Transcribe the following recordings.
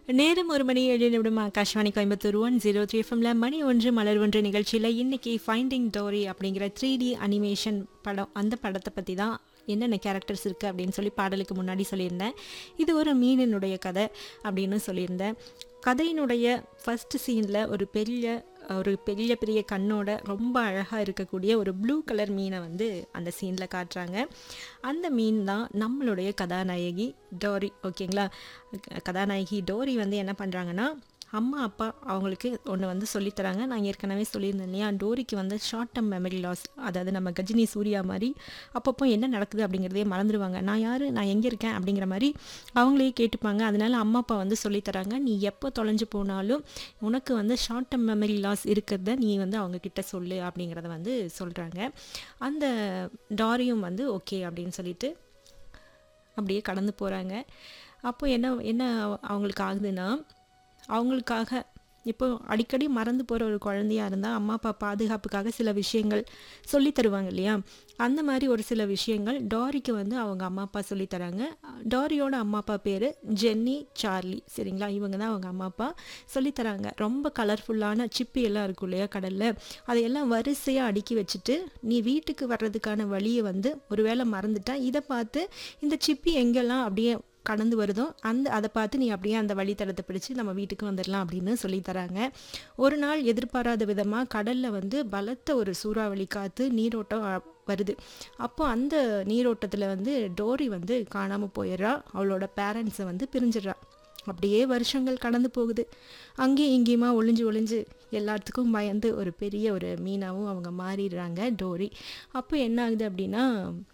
நேரம் ஒரு மணி ஏழு நிமிடம் Akashvani Coimbatore one zero three எஃப்எம்ல மணி ஒன்று மலர் ஒன்று நிகழ்ச்சியில் இன்னைக்கு ஃபைண்டிங் டோரி அப்படிங்கிற த்ரீ டி அனிமேஷன் படம் அந்த படத்தை பற்றி தான் என்னென்ன கேரக்டர்ஸ் இருக்குது அப்படின்னு சொல்லி பாடலுக்கு முன்னாடி சொல்லியிருந்தேன் இது ஒரு மீனினுடைய கதை அப்படின்னு சொல்லியிருந்தேன் கதையினுடைய ஃபஸ்ட் சீனில் ஒரு பெரிய ஒரு பெரிய பெரிய கண்ணோட ரொம்ப அழகாக இருக்கக்கூடிய ஒரு ப்ளூ கலர் மீனை வந்து அந்த சீனில் காட்டுறாங்க அந்த மீன் தான் நம்மளுடைய கதாநாயகி டோரி ஓகேங்களா க- கதாநாயகி டோரி வந்து என்ன பண்ணுறாங்கன்னா அம்மா அப்பா அவங்களுக்கு ஒன்று வந்து சொல்லித்தராங்க நான் ஏற்கனவே சொல்லியிருந்தேன் இல்லையா டோரிக்கு வந்து ஷார்ட் டேர்ம் மெமரி லாஸ் அதாவது நம்ம கஜினி சூர்யா மாதிரி அப்பப்போ என்ன நடக்குது அப்படிங்கிறதே மறந்துடுவாங்க நான் யார் நான் எங்கே இருக்கேன் அப்படிங்கிற மாதிரி அவங்களே கேட்டுப்பாங்க அதனால அம்மா அப்பா வந்து சொல்லித்தராங்க நீ எப்போ தொலைஞ்சு போனாலும் உனக்கு வந்து ஷார்ட் டேர்ம் மெமரி லாஸ் இருக்கிறத நீ வந்து அவங்க கிட்ட சொல்லு அப்படிங்கிறத வந்து சொல்கிறாங்க அந்த டாரியும் வந்து ஓகே அப்படின்னு சொல்லிட்டு அப்படியே கடந்து போகிறாங்க அப்போ என்ன என்ன அவங்களுக்கு ஆகுதுன்னா அவங்களுக்காக இப்போ அடிக்கடி மறந்து போகிற ஒரு குழந்தையா இருந்தால் அம்மா அப்பா பாதுகாப்புக்காக சில விஷயங்கள் சொல்லி தருவாங்க இல்லையா அந்த மாதிரி ஒரு சில விஷயங்கள் டாரிக்கு வந்து அவங்க அம்மா அப்பா சொல்லி தராங்க டாரியோட அம்மா அப்பா பேர் ஜென்னி சார்லி சரிங்களா இவங்க தான் அவங்க அம்மா அப்பா சொல்லி தராங்க ரொம்ப கலர்ஃபுல்லான சிப்பி எல்லாம் இருக்கும் இல்லையா கடலில் அதையெல்லாம் வரிசையாக அடுக்கி வச்சுட்டு நீ வீட்டுக்கு வர்றதுக்கான வழியை வந்து ஒருவேளை மறந்துட்டா இதை பார்த்து இந்த சிப்பி எங்கெல்லாம் அப்படியே கடந்து வருதோ அந்த அதை பார்த்து நீ அப்படியே அந்த வழித்தடத்தை பிடிச்சு நம்ம வீட்டுக்கு வந்துடலாம் அப்படின்னு சொல்லி தராங்க ஒரு நாள் எதிர்பாராத விதமாக கடலில் வந்து பலத்த ஒரு சூறாவளி காற்று நீரோட்டம் அ- வருது அப்போ அந்த நீரோட்டத்தில் வந்து டோரி வந்து காணாமல் போயிடுறா அவளோட பேரண்ட்ஸை வந்து பிரிஞ்சிடுறா அப்படியே வருஷங்கள் கடந்து போகுது அங்கேயும் இங்கேயுமா ஒளிஞ்சு ஒளிஞ்சு எல்லாத்துக்கும் பயந்து ஒரு பெரிய ஒரு மீனாவும் அவங்க மாறிடுறாங்க டோரி அப்போ என்ன ஆகுது அப்படின்னா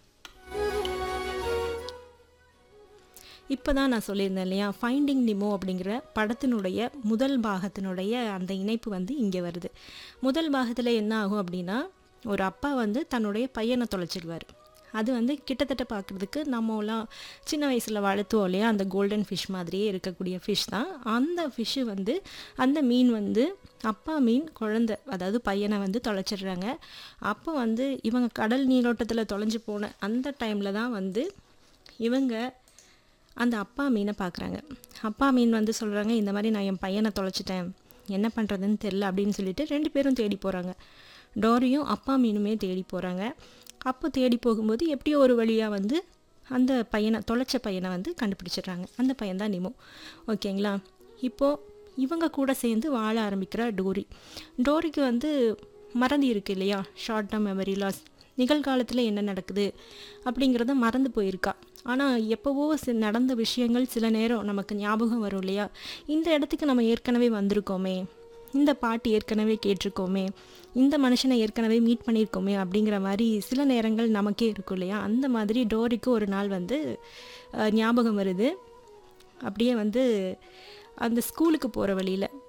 இப்போ தான் நான் சொல்லியிருந்தேன் இல்லையா ஃபைண்டிங் நிமோ அப்படிங்கிற படத்தினுடைய முதல் பாகத்தினுடைய அந்த இணைப்பு வந்து இங்கே வருது முதல் பாகத்தில் என்ன ஆகும் அப்படின்னா ஒரு அப்பா வந்து தன்னுடைய பையனை தொலைச்சிடுவார் அது வந்து கிட்டத்தட்ட பார்க்குறதுக்கு நம்மலாம் சின்ன வயசில் வளர்த்துவோம் இல்லையா அந்த கோல்டன் ஃபிஷ் மாதிரியே இருக்கக்கூடிய ஃபிஷ் தான் அந்த ஃபிஷ்ஷு வந்து அந்த மீன் வந்து அப்பா மீன் குழந்தை அதாவது பையனை வந்து தொலைச்சிடுறாங்க அப்போ வந்து இவங்க கடல் நீரோட்டத்தில் தொலைஞ்சு போன அந்த டைமில் தான் வந்து இவங்க அந்த அப்பா மீனை பார்க்குறாங்க அப்பா மீன் வந்து சொல்கிறாங்க இந்த மாதிரி நான் என் பையனை தொலைச்சிட்டேன் என்ன பண்ணுறதுன்னு தெரில அப்படின்னு சொல்லிட்டு ரெண்டு பேரும் தேடி போகிறாங்க டோரியும் அப்பா மீனுமே தேடி போகிறாங்க அப்போ தேடி போகும்போது எப்படியோ ஒரு வழியாக வந்து அந்த பையனை தொலைச்ச பையனை வந்து கண்டுபிடிச்சிடுறாங்க அந்த பையன் தான் நிமோ ஓகேங்களா இப்போது இவங்க கூட சேர்ந்து வாழ ஆரம்பிக்கிறா டோரி டோரிக்கு வந்து மறதி இருக்கு இல்லையா ஷார்ட் டேர்ம் மெமரி லாஸ் நிகழ்காலத்தில் என்ன நடக்குது அப்படிங்கிறத மறந்து போயிருக்கா ஆனால் எப்போவோ சி நடந்த விஷயங்கள் சில நேரம் நமக்கு ஞாபகம் வரும் இல்லையா இந்த இடத்துக்கு நம்ம ஏற்கனவே வந்திருக்கோமே இந்த பாட்டு ஏற்கனவே கேட்டிருக்கோமே இந்த மனுஷனை ஏற்கனவே மீட் பண்ணியிருக்கோமே அப்படிங்கிற மாதிரி சில நேரங்கள் நமக்கே இருக்கும் இல்லையா அந்த மாதிரி டோரிக்கு ஒரு நாள் வந்து அஹ், ஞாபகம் வருது அப்படியே வந்து அந்த ஸ்கூலுக்கு போகிற வழியில்